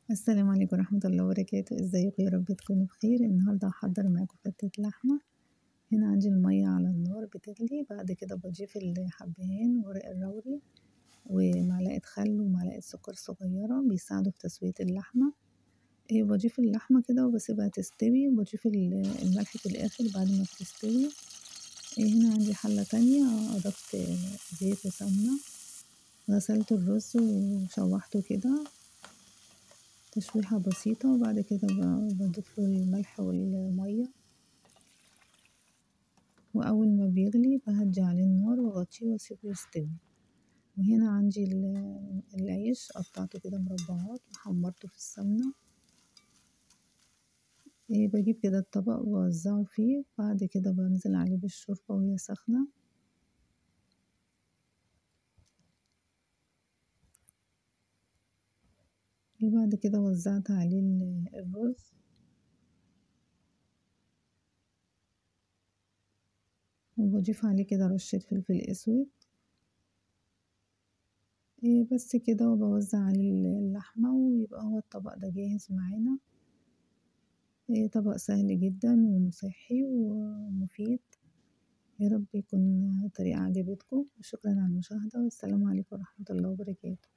السلام عليكم ورحمة الله وبركاته ازيكم يا رب تكونوا بخير النهاردة هحضر معاكم فتة لحمة هنا عندي المية على النار بتغلي بعد كده بضيف الحبهان ورق الروري ومعلقة خل ومعلقة سكر صغيرة بيساعدوا في تسوية اللحمة إيه بضيف اللحمة كده وبسيبها تستوي وبضيف الملح في الآخر بعد ما بتستوي إيه هنا عندي حلة تانية أضفت زيت وسمنة غسلت الرز وشوحته كده تشويحة بسيطة وبعد كده بضيف له الملح والمية وأول ما بيغلي بهدي عليه النار وأغطيه وأسيبه يستوي وهنا عندي العيش قطعته كده مربعات وحمرته في السمنة إيه بجيب كده الطبق وأوزعه فيه بعد كده بنزل عليه بالشوربة وهي سخنة وبعد كده وزعت عليه الرز وبضيف عليه كده رشة فلفل اسود إيه بس كده وبوزع عليه اللحمة ويبقى هو الطبق ده جاهز معانا إيه طبق سهل جدا وصحي ومفيد يا رب يكون الطريقة عجبتكم وشكرا على المشاهدة والسلام عليكم ورحمة الله وبركاته